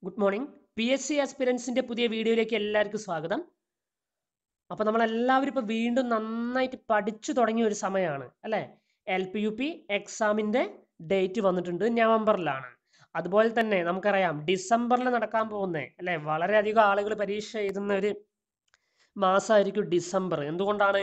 good morning P S C ആസ്പിരൻസിൻ്റെ പുതിയ വീഡിയോയിലേക്ക് എല്ലാവർക്കും സ്വാഗതം അപ്പോൾ നമ്മളെല്ലാവരും ഇപ്പോൾ വീണ്ടും നന്നായിട്ട് പഠിച്ചു തുടങ്ങിയ ഒരു സമയമാണ് അല്ലേ എൽ പി യു പി എക്സാമിൻ്റെ ഡേറ്റ് വന്നിട്ടുണ്ട് നവംബറിലാണ് അതുപോലെ തന്നെ നമുക്കറിയാം ഡിസംബറിൽ നടക്കാൻ പോകുന്നത് അല്ലേ വളരെയധികം ആളുകൾ പരീക്ഷ എഴുതുന്ന ഒരു മാസമായിരിക്കും ഡിസംബർ എന്തുകൊണ്ടാണ്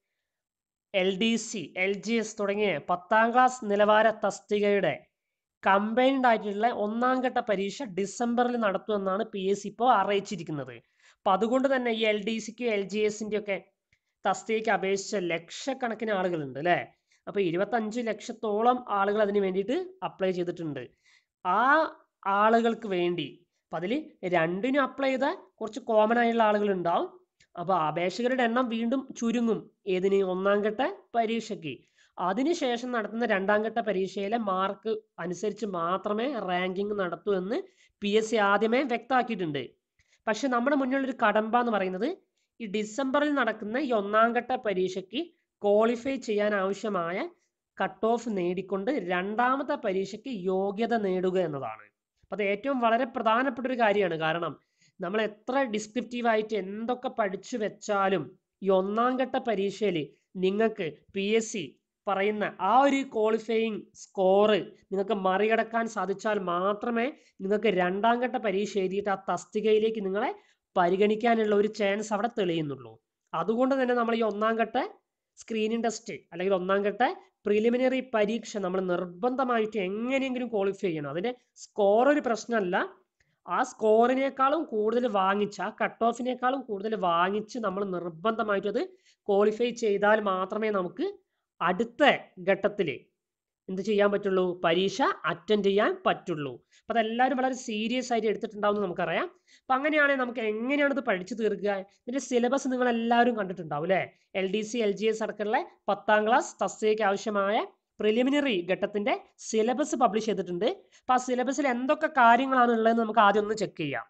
L D C L G S തുടങ്ങിയ പത്താം ക്ലാസ് നിലവാര തസ്തികയുടെ കമ്പൈൻഡ് ആയിട്ടുള്ള ഒന്നാം ഘട്ട പരീക്ഷ ഡിസംബറിൽ നടത്തുമെന്നാണ് പി എസ് സി ഇപ്പോൾ അറിയിച്ചിരിക്കുന്നത് അപ്പം അതുകൊണ്ട് തന്നെ ഈ എൽ ഡി സിക്ക് എൽ ജി എസിൻ്റെ ഒക്കെ തസ്തികയ്ക്ക് അപേക്ഷിച്ച ലക്ഷക്കണക്കിന് ആളുകളുണ്ട് അല്ലേ അപ്പോൾ ഇരുപത്തഞ്ച് ലക്ഷത്തോളം ആളുകൾ അതിന് വേണ്ടിയിട്ട് അപ്ലൈ ചെയ്തിട്ടുണ്ട് ആ ആളുകൾക്ക് വേണ്ടി അപ്പം അതിൽ രണ്ടിനും അപ്ലൈ ചെയ്ത കുറച്ച് കോമൺ ആയിട്ടുള്ള ആളുകൾ ഉണ്ടാവും അപ്പോൾ അപേക്ഷകരുടെ എണ്ണം വീണ്ടും ചുരുങ്ങും ഏതിന് ഒന്നാം ഘട്ട പരീക്ഷയ്ക്ക് അതിനുശേഷം നടത്തുന്ന രണ്ടാം ഘട്ട പരീക്ഷയിലെ മാർക്ക് അനുസരിച്ച് മാത്രമേ റാങ്കിങ് നടത്തൂ എന്ന് പി എസ് സി ആദ്യമേ വ്യക്തമാക്കിയിട്ടുണ്ട് പക്ഷെ നമ്മുടെ മുന്നിലൊരു കടമ്പ എന്ന് പറയുന്നത് ഈ ഡിസംബറിൽ നടക്കുന്ന ഈ ഒന്നാം ഘട്ട പരീക്ഷയ്ക്ക് ക്വാളിഫൈ ചെയ്യാൻ ആവശ്യമായ കട്ട് ഓഫ് നേടിക്കൊണ്ട് രണ്ടാമത്തെ പരീക്ഷയ്ക്ക് യോഗ്യത നേടുക എന്നതാണ് അപ്പോൾ അത് ഏറ്റവും വളരെ പ്രധാനപ്പെട്ട ഒരു കാര്യമാണ് കാരണം നമ്മൾ എത്ര ഡിസ്ക്രിപ്റ്റീവ് ആയിട്ട് എന്തൊക്കെ പഠിച്ചു വെച്ചാലും ഈ ഒന്നാം ഘട്ട പരീക്ഷയിൽ നിങ്ങൾക്ക് പി എസ് സി പറയുന്ന ആ ഒരു ക്വാളിഫയിങ് സ്കോറ് നിങ്ങൾക്ക് മറികടക്കാൻ സാധിച്ചാൽ മാത്രമേ നിങ്ങൾക്ക് രണ്ടാം ഘട്ട പരീക്ഷ എഴുതിയിട്ട് ആ തസ്തികയിലേക്ക് നിങ്ങളെ പരിഗണിക്കാനുള്ള ഒരു ചാൻസ് അവിടെ തെളിയുന്നുള്ളൂ അതുകൊണ്ട് തന്നെ നമ്മൾ ഈ ഒന്നാം ഘട്ട സ്ക്രീനിങ് ടെസ്റ്റ് അല്ലെങ്കിൽ ഒന്നാം ഘട്ട പ്രിലിമിനറി പരീക്ഷ നമ്മൾ നിർബന്ധമായിട്ട് എങ്ങനെയെങ്കിലും ക്വാളിഫൈ ചെയ്യണം അതിൻ്റെ സ്കോർ ഒരു പ്രശ്നമല്ല ആ സ്കോറിനേക്കാളും കൂടുതൽ വാങ്ങിച്ച് ആ കട്ട് ഓഫിനേക്കാളും കൂടുതൽ വാങ്ങിച്ച് നമ്മൾ നിർബന്ധമായിട്ടും അത് ക്വാളിഫൈ ചെയ്താൽ മാത്രമേ നമുക്ക് അടുത്ത ഘട്ടത്തിൽ എന്ത് ചെയ്യാൻ പറ്റുള്ളൂ പരീക്ഷ അറ്റൻഡ് ചെയ്യാൻ പറ്റുള്ളൂ അപ്പം അതെല്ലാവരും വളരെ സീരിയസ് ആയിട്ട് എടുത്തിട്ടുണ്ടാവും നമുക്കറിയാം അപ്പം അങ്ങനെയാണെങ്കിൽ നമുക്ക് എങ്ങനെയാണ് ഇത് പഠിച്ചു തീർക്കുക ഇതിൻ്റെ സിലബസ് നിങ്ങൾ എല്ലാവരും കണ്ടിട്ടുണ്ടാവും അല്ലേ L D C L G S അടക്കമുള്ള പത്താം ക്ലാസ് തസ്തികയ്ക്ക് ആവശ്യമായ പ്രിലിമിനറി ഘട്ടത്തിൻ്റെ സിലബസ് പബ്ലിഷ് ചെയ്തിട്ടുണ്ട് അപ്പം ആ സിലബസിൽ എന്തൊക്കെ കാര്യങ്ങളാണ് ഉള്ളതെന്ന് നമുക്ക് ആദ്യം ഒന്ന് ചെക്ക് ചെയ്യാം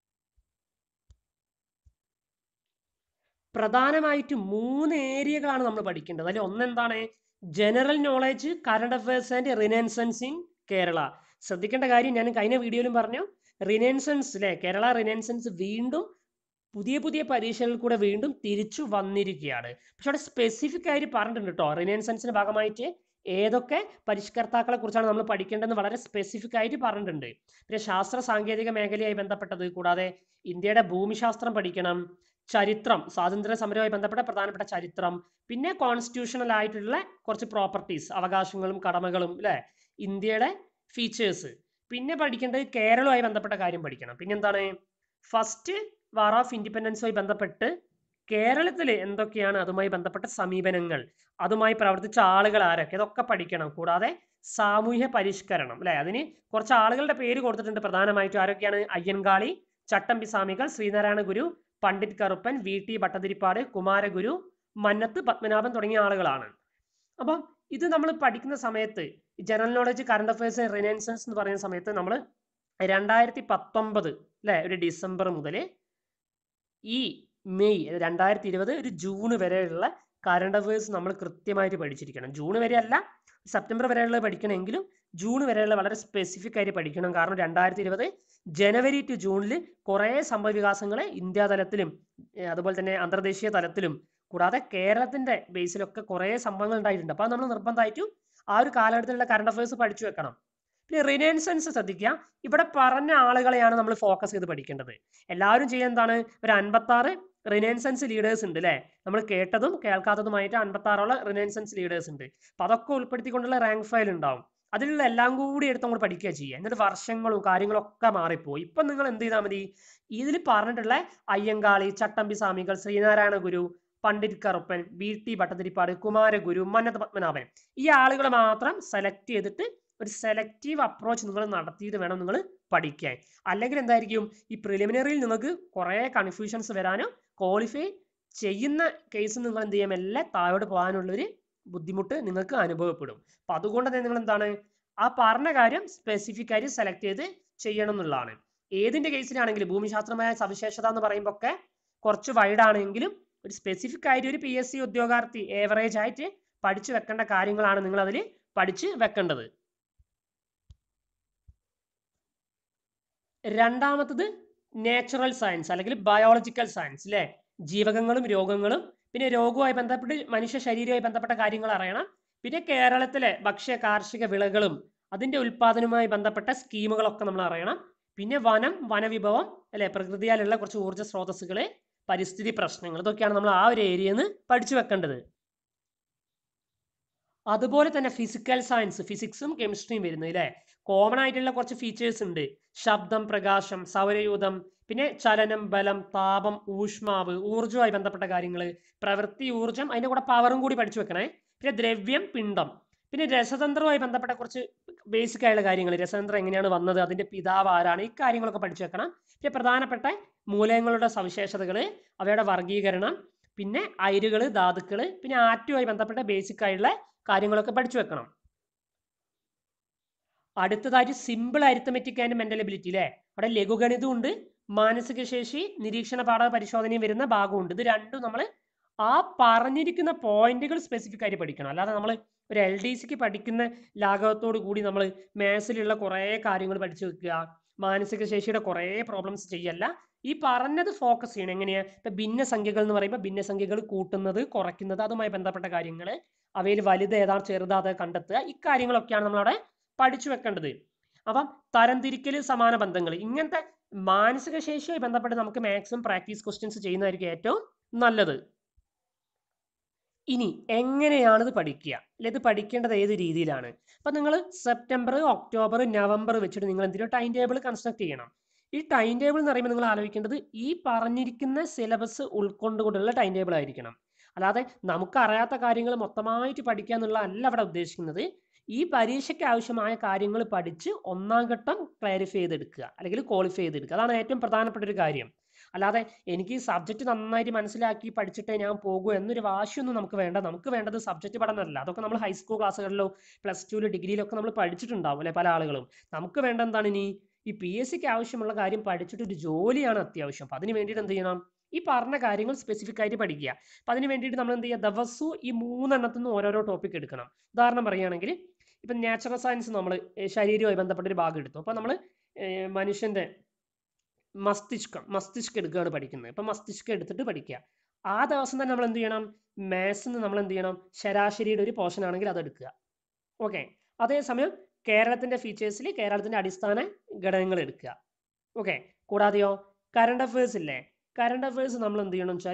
പ്രധാനമായിട്ട് മൂന്ന് ഏരിയകളാണ് നമ്മൾ പഠിക്കേണ്ടത് അതിൽ ഒന്നെന്താണ് general knowledge current affairs and renaissance in Kerala ശ്രദ്ധിക്കേണ്ട കാര്യം ഞാൻ കഴിഞ്ഞ വീഡിയോയിലും പറഞ്ഞു റിനൻസൻസ് അല്ലേ കേരള റിനൻസൻസ് വീണ്ടും പുതിയ പുതിയ പരീക്ഷകളിൽ കൂടെ വീണ്ടും തിരിച്ചു വന്നിരിക്കുകയാണ് പക്ഷെ അവിടെ സ്പെസിഫിക് ആയിട്ട് പറഞ്ഞിട്ടുണ്ട് കേട്ടോ റിനൻസൻസിന്റെ ഭാഗമായിട്ട് ഏതൊക്കെ പരിഷ്കർത്താക്കളെ കുറിച്ചാണ് നമ്മൾ പഠിക്കേണ്ടതെന്ന് വളരെ സ്പെസിഫിക് ആയിട്ട് പറഞ്ഞിട്ടുണ്ട് പിന്നെ ശാസ്ത്ര സാങ്കേതിക മേഖലയായി ബന്ധപ്പെട്ടത് കൂടാതെ ഇന്ത്യയുടെ ഭൂമിശാസ്ത്രം പഠിക്കണം ചരിത്രം സ്വാതന്ത്ര്യ സമരവുമായി ബന്ധപ്പെട്ട പ്രധാനപ്പെട്ട ചരിത്രം പിന്നെ കോൺസ്റ്റിറ്റ്യൂഷണൽ ആയിട്ടുള്ള കുറച്ച് പ്രോപ്പർട്ടീസ് അവകാശങ്ങളും കടമകളും അല്ലേ ഇന്ത്യയുടെ ഫീച്ചേഴ്സ് പിന്നെ പഠിക്കേണ്ടത് കേരളവുമായി ബന്ധപ്പെട്ട കാര്യം പഠിക്കണം പിന്നെ എന്താണ് ഫസ്റ്റ് വാർ ഓഫ് ഇൻഡിപെൻഡൻസുമായി ബന്ധപ്പെട്ട് കേരളത്തിൽ എന്തൊക്കെയാണ് അതുമായി ബന്ധപ്പെട്ട സമീപനങ്ങൾ അതുമായി പ്രവർത്തിച്ച ആളുകൾ ആരൊക്കെ ഇതൊക്കെ പഠിക്കണം കൂടാതെ സാമൂഹ്യ പരിഷ്കരണം അല്ലെ അതിന് കുറച്ച് ആളുകളുടെ പേര് കൊടുത്തിട്ടുണ്ട് പ്രധാനമായിട്ടും ആരൊക്കെയാണ് അയ്യൻകാളി ചട്ടമ്പി സ്വാമികൾ ശ്രീനാരായണ ഗുരു പണ്ഡിറ്റ് കറുപ്പൻ വി ടി ഭട്ടതിരിപ്പാട് കുമാരഗുരു മന്നത്ത് പത്മനാഭൻ തുടങ്ങിയ ആളുകളാണ് അപ്പം ഇത് നമ്മൾ പഠിക്കുന്ന സമയത്ത് general knowledge current affairs renaissance എന്ന് പറയുന്ന സമയത്ത് നമ്മൾ രണ്ടായിരത്തി പത്തൊമ്പത് അല്ലെ ഒരു ഡിസംബർ മുതൽ ഈ മെയ് രണ്ടായിരത്തി ഇരുപത് ഒരു ജൂൺ വരെയുള്ള കറണ്ട് അഫയേഴ്സ് നമ്മൾ കൃത്യമായിട്ട് പഠിച്ചിരിക്കണം ജൂൺ വരെ അല്ല സെപ്റ്റംബർ വരെയുള്ളത് പഠിക്കണമെങ്കിലും ജൂൺ വരെയുള്ള വളരെ സ്പെസിഫിക് ആയിട്ട് പഠിക്കണം കാരണം രണ്ടായിരത്തി ഇരുപത് ജനുവരി ടു ജൂണിൽ കുറേ സംഭവ വികാസങ്ങൾ ഇന്ത്യ തലത്തിലും അതുപോലെ തന്നെ അന്തർദേശീയ തലത്തിലും കൂടാതെ കേരളത്തിന്റെ ബേസിലൊക്കെ കുറേ സംഭവങ്ങൾ ഉണ്ടായിട്ടുണ്ട് അപ്പോൾ നമ്മൾ നിർബന്ധമായിട്ടും ആ ഒരു കാലഘട്ടത്തിലുള്ള കറണ്ട് അഫയേഴ്സ് പഠിച്ചു വെക്കണം പിന്നെ റിനൻസൻസ് ശ്രദ്ധിക്കുക ഇവിടെ പറഞ്ഞ ആളുകളെയാണ് നമ്മൾ ഫോക്കസ് ചെയ്ത് പഠിക്കേണ്ടത് എല്ലാവരും ചെയ്യുന്ന എന്താണ് ഒരു അൻപത്താറ് റിനൻസൻസ് ലീഡേഴ്സ് ഉണ്ട് അല്ലേ നമ്മൾ കേട്ടതും കേൾക്കാത്തതുമായിട്ട് അൻപത്താറോളം റിനൻസൻസ് ലീഡേഴ്സ് ഉണ്ട് അപ്പോൾ അതൊക്കെ ഉൾപ്പെടുത്തിക്കൊണ്ടുള്ള റാങ്ക് ഫയൽ ഉണ്ടാവും അതിലുള്ള എല്ലാം കൂടി എടുത്ത് നമ്മൾ പഠിക്കുക ചെയ്യുക എന്നിട്ട് വർഷങ്ങളും കാര്യങ്ങളൊക്കെ മാറിപ്പോയി ഇപ്പം നിങ്ങൾ എന്ത് ചെയ്താൽ മതി ഇതിൽ പറഞ്ഞിട്ടുള്ള അയ്യങ്കാളി ചട്ടമ്പി സ്വാമികൾ ശ്രീനാരായണ ഗുരു പണ്ഡിറ്റ് കറുപ്പൻ ബി ടി ഭട്ടതിരിപ്പാട് കുമാരഗുരു മന്നത്ത് പത്മനാഭൻ ഈ ആളുകൾ മാത്രം സെലക്ട് ചെയ്തിട്ട് ഒരു സെലക്റ്റീവ് അപ്രോച്ച് നിങ്ങൾ നടത്തിയിട്ട് വേണം നിങ്ങൾ പഠിക്കാൻ അല്ലെങ്കിൽ എന്തായിരിക്കും ഈ പ്രിലിമിനറിയിൽ നിങ്ങൾക്ക് കുറേ കൺഫ്യൂഷൻസ് വരാനും ക്വാളിഫൈ ചെയ്യുന്ന കേസ് നിങ്ങൾ എന്ത് ചെയ്യാം എല്ലാം താഴോട്ട് പോകാനുള്ളൊരു ബുദ്ധിമുട്ട് നിങ്ങൾക്ക് അനുഭവപ്പെടും അപ്പം അതുകൊണ്ട് തന്നെ നിങ്ങൾ എന്താണ് ആ പറഞ്ഞ കാര്യം സ്പെസിഫിക് ആയിട്ട് സെലക്ട് ചെയ്ത് ചെയ്യണം എന്നുള്ളതാണ് ഏതിന്റെ കേസിലാണെങ്കിലും ഭൂമിശാസ്ത്രമായ സവിശേഷത എന്ന് പറയുമ്പോൾ ഒക്കെ കുറച്ച് വൈഡ് ആണെങ്കിലും ഒരു സ്പെസിഫിക് ആയിട്ട് ഒരു പി എസ് സി ഉദ്യോഗാർത്ഥി ഏവറേജ് ആയിട്ട് പഠിച്ചു വെക്കേണ്ട കാര്യങ്ങളാണ് നിങ്ങൾ അതിൽ പഠിച്ച് വെക്കേണ്ടത് രണ്ടാമത്തത് നാച്ചുറൽ സയൻസ് അല്ലെങ്കിൽ ബയോളജിക്കൽ സയൻസ് അല്ലേ ജീവകങ്ങളും രോഗങ്ങളും പിന്നെ രോഗവുമായി ബന്ധപ്പെട്ട് മനുഷ്യ ശരീരവുമായി ബന്ധപ്പെട്ട കാര്യങ്ങൾ അറിയണം പിന്നെ കേരളത്തിലെ ഭക്ഷ്യ കാർഷിക വിളകളും അതിന്റെ ഉൽപാദനവുമായി ബന്ധപ്പെട്ട സ്കീമുകളൊക്കെ നമ്മൾ അറിയണം പിന്നെ വനം വനവിഭവം അല്ലെ പ്രകൃതിയാലുള്ള കുറച്ച് ഊർജ്ജ സ്രോതസ്സുകൾ പരിസ്ഥിതി പ്രശ്നങ്ങൾ ഇതൊക്കെയാണ് നമ്മൾ ആ ഒരു ഏരിയയിൽ നിന്ന് പഠിച്ചു വെക്കേണ്ടത് അതുപോലെ തന്നെ ഫിസിക്കൽ സയൻസ് ഫിസിക്സും കെമിസ്ട്രിയും വരുന്നത് അല്ലേ കോമൺ ആയിട്ടുള്ള കുറച്ച് ഫീച്ചേഴ്സ് ഉണ്ട് ശബ്ദം പ്രകാശം സൗരയൂഥം പിന്നെ ചലനം ബലം താപം ഊഷ്മാവ് ഊർജ്ജവുമായി ബന്ധപ്പെട്ട കാര്യങ്ങൾ പ്രവൃത്തി ഊർജ്ജം അതിന്റെ കൂടെ പവറും കൂടി പഠിച്ചു വെക്കണേ പിന്നെ ദ്രവ്യം പിണ്ഡം പിന്നെ രസതന്ത്രവുമായി ബന്ധപ്പെട്ട കുറച്ച് ബേസിക് ആയിട്ടുള്ള കാര്യങ്ങൾ രസതന്ത്രം എങ്ങനെയാണ് വന്നത് അതിന്റെ പിതാവ് ആരാണ് ഈ കാര്യങ്ങളൊക്കെ പഠിച്ചു വെക്കണം പിന്നെ പ്രധാനപ്പെട്ട മൂലകങ്ങളുടെ സവിശേഷതകൾ അവയുടെ വർഗീകരണം പിന്നെ അയിരുകൾ ധാതുക്കൾ പിന്നെ ആറ്റുമായി ബന്ധപ്പെട്ട ബേസിക് ആയിട്ടുള്ള കാര്യങ്ങളൊക്കെ പഠിച്ചു വെക്കണം അടുത്തതായിട്ട് simple arithmetic and mental ability അല്ലേ അവിടെ ലഘുഗണിതം ഉണ്ട് മാനസിക ശേഷി നിരീക്ഷണ പാഠ പരിശോധനയും വരുന്ന ഭാഗമുണ്ട് ഇത് രണ്ടും നമ്മൾ ആ പറഞ്ഞിരിക്കുന്ന പോയിന്റുകൾ സ്പെസിഫിക് ആയിട്ട് പഠിക്കണം അല്ലാതെ നമ്മൾ ഒരു എൽ ഡി സിക്ക് പഠിക്കുന്ന ലാഘവത്തോടു കൂടി നമ്മൾ മാത്സിലുള്ള കുറേ കാര്യങ്ങൾ പഠിച്ചു വെക്കുക മാനസിക ശേഷിയുടെ കുറേ പ്രോബ്ലംസ് ചെയ്യല്ല ഈ പറഞ്ഞത് ഫോക്കസ് ചെയ്യണം എങ്ങനെയാ ഇപ്പൊ ഭിന്നസംഖ്യകൾ എന്ന് പറയുമ്പോൾ ഭിന്നസംഖ്യകൾ കൂട്ടുന്നത് കുറയ്ക്കുന്നത് അതുമായി ബന്ധപ്പെട്ട കാര്യങ്ങൾ അവയിൽ വലുത് ഏതാണ് ചെറുതാത് കണ്ടെത്തുക ഇക്കാര്യങ്ങളൊക്കെയാണ് നമ്മളവിടെ പഠിച്ചു വെക്കേണ്ടത് അപ്പം തരംതിരിക്കൽ സമാന ബന്ധങ്ങൾ ഇങ്ങനത്തെ മാനസിക ശേഷിയുമായി ബന്ധപ്പെട്ട് നമുക്ക് മാക്സിമം പ്രാക്ടീസ് ക്വസ്റ്റ്യൻസ് ചെയ്യുന്നതായിരിക്കും ഏറ്റവും നല്ലത് ഇനി എങ്ങനെയാണ് ഇത് പഠിക്കുക അല്ലെ ഇത് പഠിക്കേണ്ടത് ഏത് രീതിയിലാണ് അപ്പൊ നിങ്ങൾ സെപ്റ്റംബർ ഒക്ടോബർ നവംബർ വെച്ചിട്ട് നിങ്ങൾ എന്തിനും ടൈം ടേബിൾ കൺസ്ട്രക്ട് ചെയ്യണം ഈ ടൈം ടേബിൾ എന്ന് പറയുമ്പോൾ നിങ്ങൾ ആലോചിക്കേണ്ടത് ഈ പറഞ്ഞിരിക്കുന്ന സിലബസ് ഉൾക്കൊണ്ടുകൊണ്ടുള്ള ടൈം ടേബിൾ ആയിരിക്കണം അല്ലാതെ നമുക്ക് അറിയാത്ത കാര്യങ്ങൾ മൊത്തമായിട്ട് പഠിക്കുക എന്നുള്ള അല്ല അവിടെ ഉദ്ദേശിക്കുന്നത് ഈ പരീക്ഷയ്ക്ക് ആവശ്യമായ കാര്യങ്ങൾ പഠിച്ച് ഒന്നാം ഘട്ടം ക്ലാരിഫൈ ചെയ്തെടുക്കുക അല്ലെങ്കിൽ ക്വാളിഫൈ ചെയ്തെടുക്കുക അതാണ് ഏറ്റവും പ്രധാനപ്പെട്ട ഒരു കാര്യം അല്ലാതെ എനിക്ക് ഈ സബ്ജക്റ്റ് നന്നായിട്ട് മനസ്സിലാക്കി പഠിച്ചിട്ടേ ഞാൻ പോകൂ എന്നൊരു വാശിയൊന്നും നമുക്ക് വേണ്ട നമുക്ക് വേണ്ടത് സബ്ജക്റ്റ് പഠനമല്ല അതൊക്കെ നമ്മൾ ഹൈസ്കൂൾ ക്ലാസ്സുകളിലോ പ്ലസ് ടുവിലോ ഡിഗ്രിയിലോ ഒക്കെ നമ്മൾ പഠിച്ചിട്ടുണ്ടാവും അല്ലെ പല ആളുകളും നമുക്ക് വേണ്ട എന്താണ് ഇനി ഈ പി എസ് സിക്ക് ആവശ്യമുള്ള കാര്യം പഠിച്ചിട്ട് ഒരു ജോലിയാണ് അത്യാവശ്യം അപ്പം അതിന് വേണ്ടിയിട്ട് എന്ത് ചെയ്യണം ഈ പറഞ്ഞ കാര്യങ്ങൾ സ്പെസിഫിക് ആയിട്ട് പഠിക്കുക അപ്പം അതിന് വേണ്ടിയിട്ട് നമ്മൾ എന്ത് ചെയ്യുക ദിവസവും ഈ മൂന്നെണ്ണത്തിൽ നിന്ന് ഓരോരോ ടോപ്പിക് എടുക്കണം ഉദാഹരണം പറയുകയാണെങ്കിൽ ഇപ്പം നാച്ചുറൽ സയൻസ് നമ്മൾ ശരീരവുമായി ബന്ധപ്പെട്ട ഒരു ഭാഗം എടുത്തു അപ്പോൾ നമ്മൾ മനുഷ്യൻ്റെ മസ്തിഷ്കം മസ്തിഷ്കം എടുക്കുകയാണ് പഠിക്കുന്നത് ഇപ്പം മസ്തിഷ്കം എടുത്തിട്ട് പഠിക്കുക ആ ദിവസം തന്നെ നമ്മൾ എന്ത് ചെയ്യണം മാത്സിൽ നമ്മൾ എന്ത് ചെയ്യണം ശരാശരിയുടെ ഒരു പോർഷൻ ആണെങ്കിൽ അത് എടുക്കുക ഓക്കെ അതേസമയം കേരളത്തിന്റെ ഫീച്ചേഴ്സിൽ കേരളത്തിന്റെ അടിസ്ഥാന ഘടകങ്ങൾ എടുക്കുക ഓക്കെ കൂടാതെയോ കറണ്ട് അഫയേഴ്സ് ഇല്ലേ കറണ്ട് അഫയേഴ്സ് നമ്മൾ എന്ത് ചെയ്യണം വെച്ചാൽ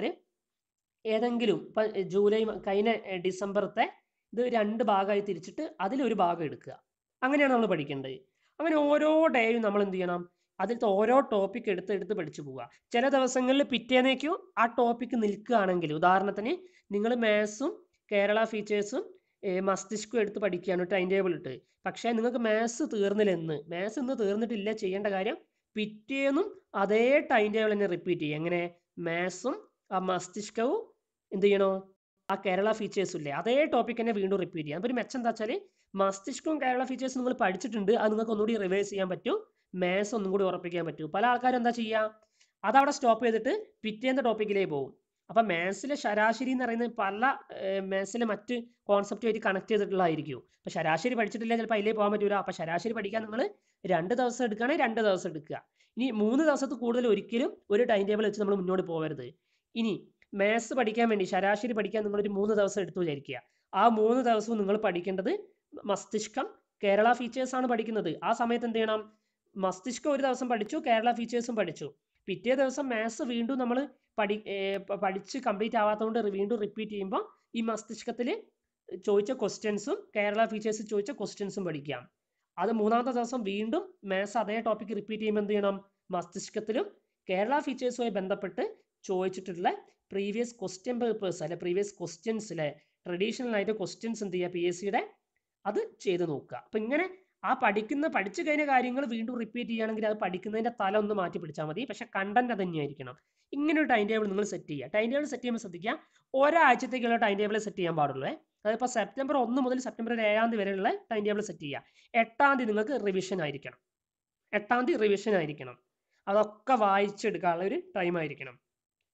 ഏതെങ്കിലും ഇപ്പം ജൂലൈ മ- കഴിഞ്ഞ എ, ഡിസംബറത്തെ ഇത് രണ്ട് ഭാഗമായി തിരിച്ചിട്ട് അതിലൊരു ഭാഗം എടുക്കുക അങ്ങനെയാണ് നമ്മൾ പഠിക്കേണ്ടത് അങ്ങനെ ഓരോ ഡേയും നമ്മൾ എന്ത് ചെയ്യണം അതിലത്തെ ഓരോ ടോപ്പിക് എടുത്ത് എടുത്ത് പഠിച്ചു പോവുക ചില ദിവസങ്ങളിൽ പിറ്റേന്നേക്കും ആ ടോപ്പിക്ക് നിൽക്കുകയാണെങ്കിൽ ഉദാഹരണത്തിന് നിങ്ങൾ മാത്സും കേരള ഫീച്ചേഴ്സും മസ്തിഷ്കം എടുത്ത് പഠിക്കുകയാണ് ടൈം ടേബിൾ ഇട്ട് പക്ഷേ നിങ്ങൾക്ക് മാത്സ് തീർന്നില്ല എന്ന് മാത്സ് ഇന്ന് തീർന്നിട്ടില്ല ചെയ്യേണ്ട കാര്യം പിറ്റേന്നും അതേ ടൈം ടേബിൾ തന്നെ റിപ്പീറ്റ് ചെയ്യുക എങ്ങനെ മാത്സും ആ മസ്തിഷ്കവും എന്ത് ചെയ്യണോ ആ കേരള ഫീച്ചേഴ്സും ഇല്ലേ അതേ ടോപ്പിക് തന്നെ വീണ്ടും റിപ്പീറ്റ് ചെയ്യാം അപ്പോൾ ഒരു മെച്ചം എന്താ വെച്ചാൽ മസ്തിഷ്കവും കേരള ഫീച്ചേഴ്സും നിങ്ങൾ പഠിച്ചിട്ടുണ്ട് അത് നിങ്ങൾക്ക് ഒന്നുകൂടി റിവൈസ് ചെയ്യാൻ പറ്റും മാത്സ് ഒന്നും കൂടി ഉറപ്പിക്കാൻ പറ്റും പല ആൾക്കാരും എന്താ ചെയ്യുക അതവിടെ സ്റ്റോപ്പ് ചെയ്തിട്ട് പിറ്റേത്തെ ടോപ്പിക്കിലേക്ക് പോകും അപ്പം മാത്സിലെ ശരാശരി എന്ന് പറയുന്നത് പല മാത്സിലെ മറ്റ് കോൺസെപ്റ്റുമായിട്ട് കണക്ട് ചെയ്തിട്ടുള്ളതായിരിക്കും അപ്പം ശരാശരി പഠിച്ചിട്ടില്ല ചിലപ്പോൾ അതിലേക്ക് പോകാൻ പറ്റൂല അപ്പം ശരാശരി പഠിക്കാൻ നിങ്ങൾ രണ്ട് ദിവസം എടുക്കുകയാണെങ്കിൽ രണ്ട് ദിവസം എടുക്കുക ഇനി മൂന്ന് ദിവസത്തിൽ കൂടുതൽ ഒരിക്കലും ഒരു ടൈം ടേബിൾ വെച്ച് നമ്മൾ മുന്നോട്ട് പോകരുത് ഇനി മാത്സ് പഠിക്കാൻ വേണ്ടി ശരാശരി പഠിക്കാൻ നിങ്ങളൊരു മൂന്ന് ദിവസം എടുത്തു വിചാരിക്കുക ആ മൂന്ന് ദിവസവും നിങ്ങൾ പഠിക്കേണ്ടത് മസ്തിഷ്കം കേരള ഫീച്ചേഴ്സ് ആണ് പഠിക്കുന്നത് ആ സമയത്ത് എന്ത് ചെയ്യണം മസ്തിഷ്കം ഒരു ദിവസം പഠിച്ചു കേരള ഫീച്ചേഴ്സും പഠിച്ചു പിറ്റേ ദിവസം മാത്സ് വീണ്ടും നമ്മൾ പഠി ഏർ പ- പഠിച്ച് കംപ്ലീറ്റ് ആവാത്തതുകൊണ്ട് വീണ്ടും റിപ്പീറ്റ് ചെയ്യുമ്പോൾ ഈ മസ്തിഷ്കത്തിൽ ചോദിച്ച ക്വസ്റ്റ്യൻസും കേരള ഫീച്ചേഴ്സ് ചോദിച്ച ക്വസ്റ്റ്യൻസും പഠിക്കാം അത് മൂന്നാമത്തെ ദിവസം വീണ്ടും മാത്സ് അതേ ടോപ്പിക് റിപ്പീറ്റ് ചെയ്യുമ്പോൾ എന്ത് ചെയ്യണം മസ്തിഷ്കത്തിലും കേരള ഫീച്ചേഴ്സുമായി ബന്ധപ്പെട്ട് ചോദിച്ചിട്ടുള്ള പ്രീവിയസ് ക്വസ്റ്റ്യൻ പേപ്പേഴ്സ് അല്ലെ പ്രീവിയസ് ക്വസ്റ്റ്യൻസിലെ ട്രഡീഷണൽ ആയിട്ട് ക്വസ്റ്റ്യൻസ് എന്ത് ചെയ്യുക പി എസ് സിയുടെ അത് ചെയ്ത് നോക്കുക അപ്പം ഇങ്ങനെ ആ പഠിക്കുന്ന പഠിച്ചു കഴിഞ്ഞ കാര്യങ്ങൾ വീണ്ടും റിപ്പീറ്റ് ചെയ്യുകയാണെങ്കിൽ അത് പഠിക്കുന്നതിന്റെ തല ഒന്ന് മാറ്റി പിടിച്ചാൽ മതി പക്ഷെ കണ്ടന്റ് അത് തന്നെയായിരിക്കണം ഇങ്ങനെ ഒരു ടൈം ടേബിൾ നിങ്ങൾ സെറ്റ് ചെയ്യുക ടൈം ടേബിൾ സെറ്റ് ചെയ്യുമ്പോൾ ശ്രദ്ധിക്കുക ഒരാഴ്ചത്തേക്കുള്ള ടൈം ടേബിൾ സെറ്റ് ചെയ്യാൻ പാടുള്ളൂ അതിപ്പോൾ സെപ്റ്റംബർ ഒന്ന് മുതൽ സെപ്റ്റംബർ ഏഴാം തീയതി വരെയുള്ള ടൈം ടേബിൾ സെറ്റ് ചെയ്യുക എട്ടാം തീയതി നിങ്ങൾക്ക് റിവിഷൻ ആയിരിക്കണം എട്ടാം തീയതി റിവിഷൻ ആയിരിക്കണം അതൊക്കെ വായിച്ചെടുക്കാനുള്ള ഒരു ടൈം ആയിരിക്കണം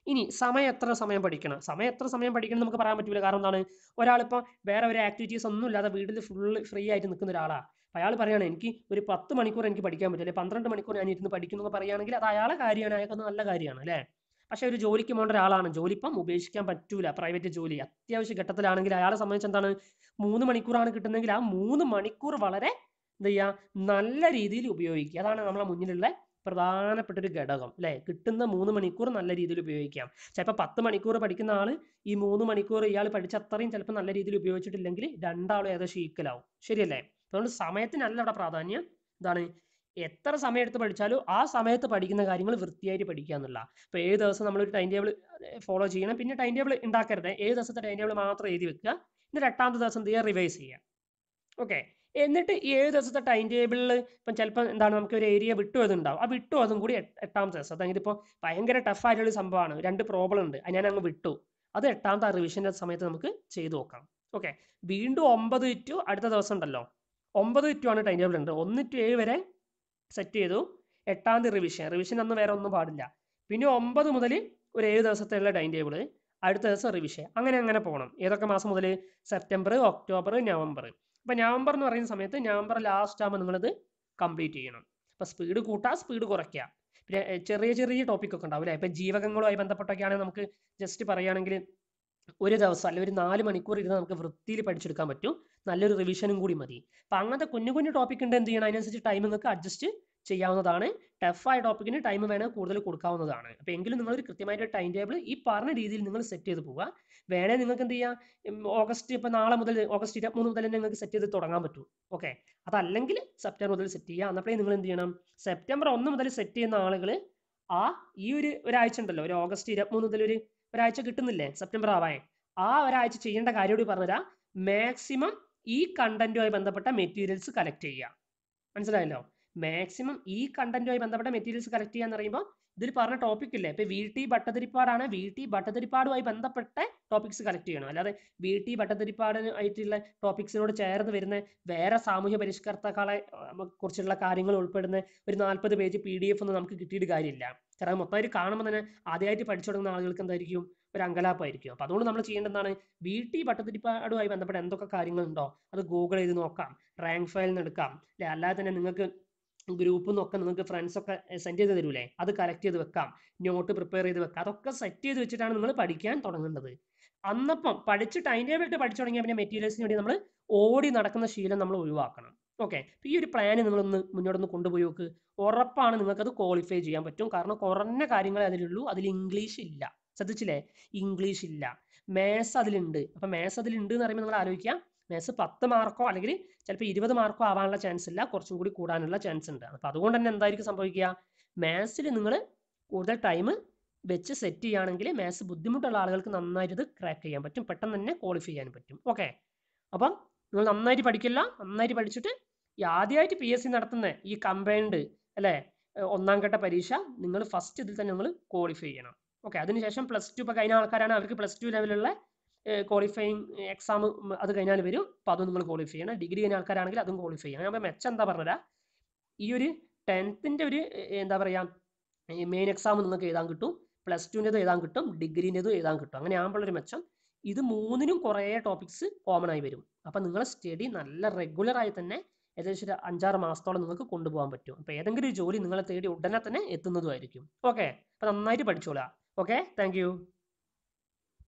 ഇനി സമയം എത്ര സമയം പഠിക്കണം സമയം എത്ര സമയം പഠിക്കണം എന്ന് നമുക്ക് പറയാൻ പറ്റില്ല കാരണം എന്താണ് ഒരാളിപ്പോൾ വേറെ ഒരു ആക്ടിവിറ്റീസ് ഒന്നും ഇല്ലാതെ വീട്ടിൽ ഫുള്ള് ഫ്രീ ആയിട്ട് നിൽക്കുന്ന ഒരാളാണ് അപ്പോൾ അയാൾ പറയുകയാണ് എനിക്ക് ഒരു പത്ത് മണിക്കൂർ എനിക്ക് പഠിക്കാൻ പറ്റില്ല പന്ത്രണ്ട് മണിക്കൂർ ഞാൻ ഇരുന്ന് പഠിക്കുന്നു എന്ന് പറയുകയാണെങ്കിൽ അത് അയാളെ കാര്യമാണ് അയാൾക്ക് നല്ല കാര്യമാണ് അല്ലേ പക്ഷേ ഒരു ജോലിക്ക് പോകേണ്ട ഒരാളാണ് ജോലി ഇപ്പം ഉപേക്ഷിക്കാൻ പറ്റൂല പ്രൈവറ്റ് ജോലി അത്യാവശ്യ ഘട്ടത്തിലാണെങ്കിൽ അയാളെ സംബന്ധിച്ച് എന്താണ് മൂന്ന് മണിക്കൂറാണ് കിട്ടുന്നതെങ്കിൽ ആ മൂന്ന് മണിക്കൂർ വളരെ എന്ത് ചെയ്യുക നല്ല രീതിയിൽ ഉപയോഗിക്കുക അതാണ് നമ്മളെ മുന്നിലുള്ള പ്രധാനപ്പെട്ട ഒരു ഘടകം അല്ലേ കിട്ടുന്ന മൂന്ന് മണിക്കൂർ നല്ല രീതിയിൽ ഉപയോഗിക്കാം ചിലപ്പോൾ പത്ത് മണിക്കൂർ പഠിക്കുന്ന ആൾ ഈ മൂന്ന് മണിക്കൂർ ഇയാൾ പഠിച്ച അത്രയും ചിലപ്പോൾ നല്ല രീതിയിൽ ഉപയോഗിച്ചിട്ടില്ലെങ്കിൽ രണ്ടാളും ഏകദേശം ഈക്വൽ ആവും ശരിയല്ലേ അതുകൊണ്ട് സമയത്തിനല്ല അവിടെ പ്രാധാന്യം എന്താണ് എത്ര സമയം എടുത്ത് പഠിച്ചാലും ആ സമയത്ത് പഠിക്കുന്ന കാര്യങ്ങൾ വൃത്തിയായിട്ട് പഠിക്കുക എന്നുള്ള അപ്പോൾ ഏഴ് ദിവസം നമ്മളൊരു ടൈം ടേബിൾ ഫോളോ ചെയ്യണം പിന്നെ ടൈം ടേബിൾ ഉണ്ടാക്കരുത് ഏഴ് ദിവസത്തെ ടൈം ടേബിൾ മാത്രം എഴുതി വെക്കുക എന്നിട്ട് എട്ടാമത്തെ ദിവസം എന്ത് ചെയ്യുക റിവൈസ് ചെയ്യുക ഓക്കെ എന്നിട്ട് ഈ ഏഴ് ദിവസത്തെ ടൈം ടേബിളിൽ ഇപ്പം ചിലപ്പോൾ എന്താണ് നമുക്ക് ഒരു ഏരിയ വിട്ടു അതുണ്ടാവും ആ വിട്ടു അതും കൂടി എട്ട് എട്ടാമത്തെ ദിവസം അതായത് ഇപ്പോൾ ഭയങ്കര ടഫായിട്ടുള്ള സംഭവമാണ് രണ്ട് പ്രോബ്ലം ഉണ്ട് അത് ഞാൻ അങ്ങ് വിട്ടു അത് എട്ടാമത്തെ റിവിഷൻ്റെ സമയത്ത് നമുക്ക് ചെയ്തു നോക്കാം ഓക്കെ വീണ്ടും ഒമ്പത് ടു അടുത്ത ദിവസം ഉണ്ടല്ലോ ഒമ്പത് ടു ആണ് ടൈം ടേബിൾ ഉണ്ട് ഒന്ന് ടു ഏഴ് വരെ സെറ്റ് ചെയ്തു എട്ടാം തീയതി റിവിഷൻ റിവിഷൻ അന്ന് വേറെ ഒന്നും പാടില്ല പിന്നെ ഒമ്പത് മുതൽ ഒരു ഏഴ് ദിവസത്തെയുള്ള ടൈം ടേബിൾ അടുത്ത ദിവസം റിവിഷൻ അങ്ങനെ അങ്ങനെ പോകണം ഏതൊക്കെ മാസം മുതൽ സെപ്റ്റംബർ ഒക്ടോബർ നവംബർ അപ്പോൾ നവംബർ എന്ന് പറയുന്ന സമയത്ത് നവംബർ ലാസ്റ്റ് ആകുമ്പോൾ നിങ്ങളത് കംപ്ലീറ്റ് ചെയ്യണം അപ്പോൾ സ്പീഡ് കൂട്ടുക സ്പീഡ് കുറയ്ക്കുക പിന്നെ എ, ചെറിയ ചെറിയ ടോപ്പിക് ഒക്കെ ഉണ്ടാവും അല്ലേ ഇപ്പം ജീവകങ്ങളുമായി ബന്ധപ്പെട്ടൊക്കെയാണെങ്കിൽ നമുക്ക് ജസ്റ്റ് പറയുകയാണെങ്കിൽ ഒരു ദിവസം അല്ലെങ്കിൽ ഒരു നാല് മണിക്കൂർ ഇരുന്ന് നമുക്ക് വൃത്തിയിൽ പഠിച്ചെടുക്കാൻ പറ്റും നല്ലൊരു റിവിഷനും കൂടി മതി അപ്പം അങ്ങനത്തെ കുഞ്ഞു കുഞ്ഞു ടോപ്പിക് ഉണ്ട് എന്ത് ചെയ്യണം അതിനനുസരിച്ച് ടൈം നിങ്ങൾക്ക് അഡ്ജസ്റ്റ് ചെയ്യാവുന്നതാണ് ടഫായ ടോപ്പിക്കിന് ടൈം വേണമെങ്കിൽ കൂടുതൽ കൊടുക്കാവുന്നതാണ് അപ്പോൾ എങ്കിലും നിങ്ങളൊരു കൃത്യമായിട്ട് ടൈം ടേബിൾ ഈ പറഞ്ഞ രീതിയിൽ നിങ്ങൾ സെറ്റ് ചെയ്ത് പോവുക വേണേ നിങ്ങൾക്ക് എന്ത് ചെയ്യാം ഉം, ഓഗസ്റ്റ് ഇപ്പോൾ നാളെ മുതൽ ഓഗസ്റ്റ് ഇരുപത്തിമൂന്ന് മുതൽ തന്നെ നിങ്ങൾക്ക് സെറ്റ് ചെയ്ത് തുടങ്ങാൻ പറ്റും ഓക്കെ അതല്ലെങ്കിൽ സെപ്റ്റംബർ മുതൽ സെറ്റ് ചെയ്യുക എന്നപ്പോഴേ നിങ്ങൾ എന്ത് ചെയ്യണം സെപ്റ്റംബർ ഒന്ന് മുതൽ സെറ്റ് ചെയ്യുന്ന ആളുകൾ ആ ഈ ഒരു ഒരാഴ്ച ഉണ്ടല്ലോ ഒരു ഓഗസ്റ്റ് ഇരുപത്തിമൂന്ന് മുതൽ ഒരു ഒരാഴ്ച കിട്ടുന്നില്ലേ സെപ്റ്റംബർ ആവാൻ ആ ഒരാഴ്ച ചെയ്യേണ്ട കാര്യം കൂടി പറഞ്ഞുതരാം മാക്സിമം ഈ കണ്ടന്റുമായി ബന്ധപ്പെട്ട മെറ്റീരിയൽസ് കളക്ട് ചെയ്യുക മനസ്സിലായല്ലോ മാക്സിമം ഈ കണ്ടന്റുമായി ബന്ധപ്പെട്ട മെറ്റീരിയൽസ് കളക്ട് ചെയ്യാന്ന് പറയുമ്പോൾ ഇതിൽ പറഞ്ഞ ടോപ്പിക് ഇല്ലേ ഇപ്പൊ വി ടി ഭട്ടതിരിപ്പാടാണ് വി ടി ഭട്ടതിരിപ്പാടുമായി ബന്ധപ്പെട്ട ടോപ്പിക്സ് കളക്ട് ചെയ്യണം അല്ലാതെ വി ടി ഭട്ടതിരിപ്പാടിന് ആയിട്ടുള്ള ടോപ്പിക്സിനോട് ചേർന്ന് വരുന്ന വേറെ സാമൂഹ്യ പരിഷ്കർത്താക്കളെ ഉം, കുറിച്ചുള്ള കാര്യങ്ങൾ ഉൾപ്പെടുന്ന ഒരു നാൽപ്പത് പേജ് പി ഡി എഫ് ഒന്നും നമുക്ക് കിട്ടിയിട്ട് കാര്യമില്ല കാരണം മൊത്തമായിട്ട് കാണുമ്പോൾ തന്നെ ആദ്യമായിട്ട് പഠിച്ചു തുടങ്ങുന്ന ആളുകൾക്ക് എന്തായിരിക്കും ഒരു അങ്കലാപ്പായിരിക്കും അപ്പോൾ അതുകൊണ്ട് നമ്മൾ ചെയ്യേണ്ടത് എന്താണ് വി ടി ഭട്ടതിരിപ്പാടുമായി ബന്ധപ്പെട്ട എന്തൊക്കെ കാര്യങ്ങളുണ്ടോ അത് ഗൂഗിൾ ചെയ്ത് നോക്കാം റാങ്ക് ഫയലിൽ നിന്ന് എടുക്കാം അല്ലെ അല്ലാതെ തന്നെ നിങ്ങൾക്ക് ഗ്രൂപ്പിൽ നിന്നൊക്കെ നിങ്ങൾക്ക് ഫ്രണ്ട്സ് ഒക്കെ സെൻഡ് ചെയ്ത് തരൂലേ അത് കളക്ട് ചെയ്ത് വെക്കാം നോട്ട് പ്രിപ്പയർ ചെയ്ത് വെക്കാം അതൊക്കെ സെറ്റ് ചെയ്ത് വെച്ചിട്ടാണ് നിങ്ങൾ പഠിക്കാൻ തുടങ്ങേണ്ടത് അന്നപ്പം പഠിച്ച് ടൈം ടേബിൾ ഇട്ട് പഠിച്ചു തുടങ്ങിയാൽ പിന്നെ മെറ്റീരിയൽസിന് വേണ്ടി നമ്മൾ ഓടി നടക്കുന്ന ശീലം നമ്മൾ ഒഴിവാക്കണം ഓക്കെ ഈ ഒരു പ്ലാൻ നിങ്ങളൊന്ന് മുന്നോട്ടൊന്ന് കൊണ്ടുപോയി നോക്ക് ഉറപ്പാണ് നിങ്ങൾക്കത് ക്വാളിഫൈ ചെയ്യാൻ പറ്റും കാരണം കുറഞ്ഞ കാര്യങ്ങളെ അതിലുള്ളൂ അതിൽ ഇംഗ്ലീഷ് ഇല്ല ശ്രദ്ധിച്ചില്ലേ ഇംഗ്ലീഷ് ഇല്ല മാത്സ് അതിലുണ്ട് അപ്പം മാത്സ് അതിലുണ്ട് എന്ന് പറയുമ്പോൾ നിങ്ങൾ ആലോചിക്കുക മാത്സ് പത്ത് മാർക്കോ അല്ലെങ്കിൽ ചിലപ്പോൾ ഇരുപത് മാർക്കോ ആവാനുള്ള ചാൻസ് ഇല്ല കുറച്ചും കൂടി കൂടാനുള്ള ചാൻസ് ഉണ്ട് അപ്പോൾ അതുകൊണ്ട് തന്നെ എന്തായിരിക്കും സംഭവിക്കുക മാത്സിൽ നിങ്ങൾ കൂടുതൽ ടൈം വെച്ച് സെറ്റ് ചെയ്യുകയാണെങ്കിൽ മാത്സ് ബുദ്ധിമുട്ടുള്ള ആളുകൾക്ക് നന്നായിട്ട് ഇത് ക്രാക്ക് ചെയ്യാൻ പറ്റും പെട്ടെന്ന് തന്നെ ക്വാളിഫൈ ചെയ്യാൻ പറ്റും ഓക്കെ അപ്പം നിങ്ങൾ നന്നായിട്ട് പഠിക്കില്ല നന്നായിട്ട് പഠിച്ചിട്ട് ഈ ആദ്യമായിട്ട് പി എസ് സി നടത്തുന്ന ഈ കമ്പൈൻഡ് അല്ലേ ഏഹ് ഒന്നാം ഘട്ട പരീക്ഷ നിങ്ങൾ ഫസ്റ്റ് ഇതിൽ തന്നെ നിങ്ങൾ ക്വാളിഫൈ ചെയ്യണം ഓക്കെ അതിനുശേഷം പ്ലസ് ടു ഇപ്പോൾ കഴിഞ്ഞ ആൾക്കാരാണ് അവർക്ക് പ്ലസ് ടു ലെവലുള്ള ക്വാളിഫയിങ് എക്സാം അത് കഴിഞ്ഞാൽ വരും അപ്പോൾ അതും നിങ്ങൾ ക്വാളിഫൈ ചെയ്യണം ഡിഗ്രി കഴിഞ്ഞ ആൾക്കാരാണെങ്കിൽ അതും ക്വാളിഫൈ ചെയ്യണം ഞാൻ മെച്ചം എന്താ പറഞ്ഞുതരാം ഈ ഒരു ടെൻത്തിൻ്റെ ഒരു ഏഹ്, എന്താ പറയുക മെയിൻ എക്സാം നിങ്ങൾക്ക് എഴുതാൻ കിട്ടും പ്ലസ് ടുവിൻ്റെത് എഴുതാൻ കിട്ടും ഡിഗ്രീൻ്റെതും എഴുതാൻ കിട്ടും അങ്ങനെ ആകുമ്പോഴൊരു മെച്ചം ഇത് മൂന്നിനും കുറേ ടോപ്പിക്സ് കോമൺ ആയി വരും അപ്പം നിങ്ങളെ സ്റ്റഡി നല്ല റെഗുലറായി തന്നെ ഏകദേശം ഒരു അഞ്ചാറ് മാസത്തോളം നിങ്ങൾക്ക് കൊണ്ടുപോകാൻ പറ്റും അപ്പോൾ ഏതെങ്കിലും ഒരു ജോലി നിങ്ങളെ തേടി ഉടനെ തന്നെ എത്തുന്നതുമായിരിക്കും ഓക്കെ അപ്പോൾ നന്നായിട്ട് പഠിച്ചോളാം ഓക്കെ താങ്ക്